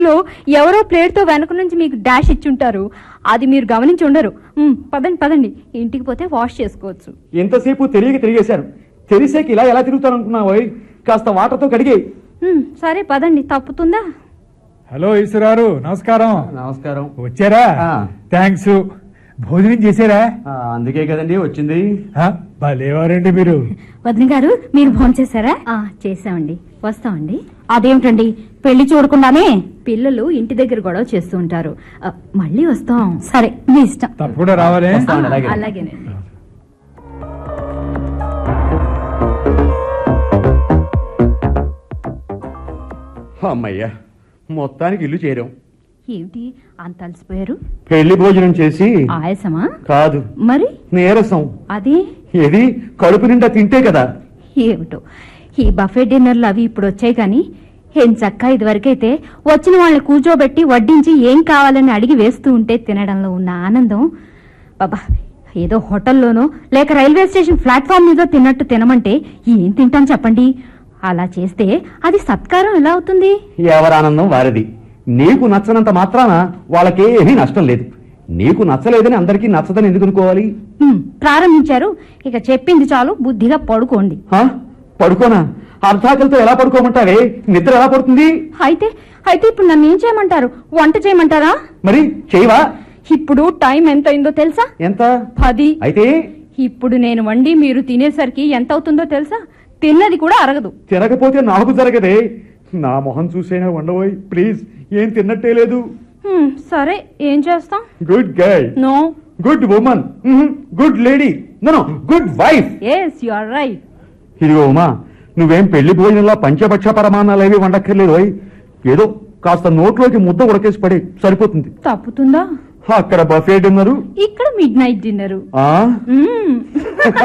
లో ఎవరో ప్లేట్ తో వెనక నుంచి మీకు డాష్ ఇచ్చుంటారు అది మీరు గమనించి ఉండరు ఉమ్, పదండి పదండి ఇంటికి పోతే వాష్ చేసుకోవచ్చు ఎంతసేపు తెలియక తిరిగేశారు తెలిసేకి ఇలా ఎలా తిరుగుతాను అనుకున్నావోయ్ కాస్త వాటర్తో కడిగే ఉమ్, సరే పదండి తప్పుతుందా హలో ఈశ్వరారు నమస్కారం నమస్కారం వచ్చారా ఆ. థ్యాంక్స్ భోజనం చేశారా ఆ, అందుకే కదండి వచ్చింది ఆ, భలేవారండి మీరు వదిన గారు మీరు ఫోన్ చేశారా చేసామండి వస్తామండి అదేమిటండి పెళ్లి చూడకుండానే పిల్లలు ఇంటి దగ్గర గొడవ చేస్తూ ఉంటారు ఆ, మళ్ళీ వస్తాం సరే మీ ఇష్టం తప్పకుండా రావాలే వస్తామండి, అలాగే. అలాగేనండి అమ్మయ్యా మొత్తానికి ఇల్లు చేరాం ఏమిటి అంత అలసిపోయారు పెళ్లి భోజనం చేసి ఆయాసమా కాదు మరి నీరసం అది ఏది కడుపు నిండా తింటే కదా ఏమిటో ఈ బఫే డిన్నర్లు అవి ఇప్పుడు వచ్చాయి కానీ ఏం చక్క ఇదివరకైతే వచ్చిన వాళ్ళని కూర్చోబెట్టి వడ్డించి ఏం కావాలని అడిగి వేస్తూ ఉంటే తినడంలో ఉన్న ఆనందం బాబా ఏదో హోటల్లోనో లేక రైల్వే స్టేషన్ ప్లాట్ఫామ్ మీద తిన్నట్టు తినమంటే ఏం తింటాం చెప్పండి అలా చేస్తే అది సత్కారం ఎలా అవుతుంది ఎవరానందం వారిది నీకు నచ్చనంత మాత్రాన వాళ్ళకేమీ నష్టం లేదు నీకు నచ్చలేదని అందరికీ నచ్చదని ఎందుకు అనుకోవాలి హ్మ్, ప్రారంభించారు ఇక చెప్పింది చాలు బుద్ధిగా పడుకోండి హా? పడుకోనా అర్ధాకలతో ఎలా పడుకోమంటావే నిద్ర ఎలా పడుతుంది అయితే అయితే ఇప్పుడు నన్ను ఏం చేయమంటారు వంట చేయమంటారా మరి చేయవా ఇప్పుడు టైం ఎంత అయిందో తెలుసా ఎంత పది అయితే ఇప్పుడు నేను వండి మీరు తినేసరికి ఎంత అవుతుందో తెలుసా తిన్నది కూడా అరగదు తినకపోతే నాకు జరగదే నా మొహం చూసైనా ఉండబోయ్ ప్లీజ్ ఏం తిన్నట్టే లేదు హ్మ్, సరే ఏం చేస్తాం good girl no good woman good lady no good wife yes you are right ఇదిగో ఉమా నువ్వేం పెళ్లి భోజనంలో పంచపక్ష పరమాణాలు ఏవి వండక్కర్లేదు ఓయ్ ఏదో కాస్త నోట్లోకి ముద్ద ఉడకేసి పడే సరిపోతుంది తప్పుతుందా అక్కడ బఫే డిన్నరు ఇక్కడ మిడ్ నైట్ డిన్నర్ ఆ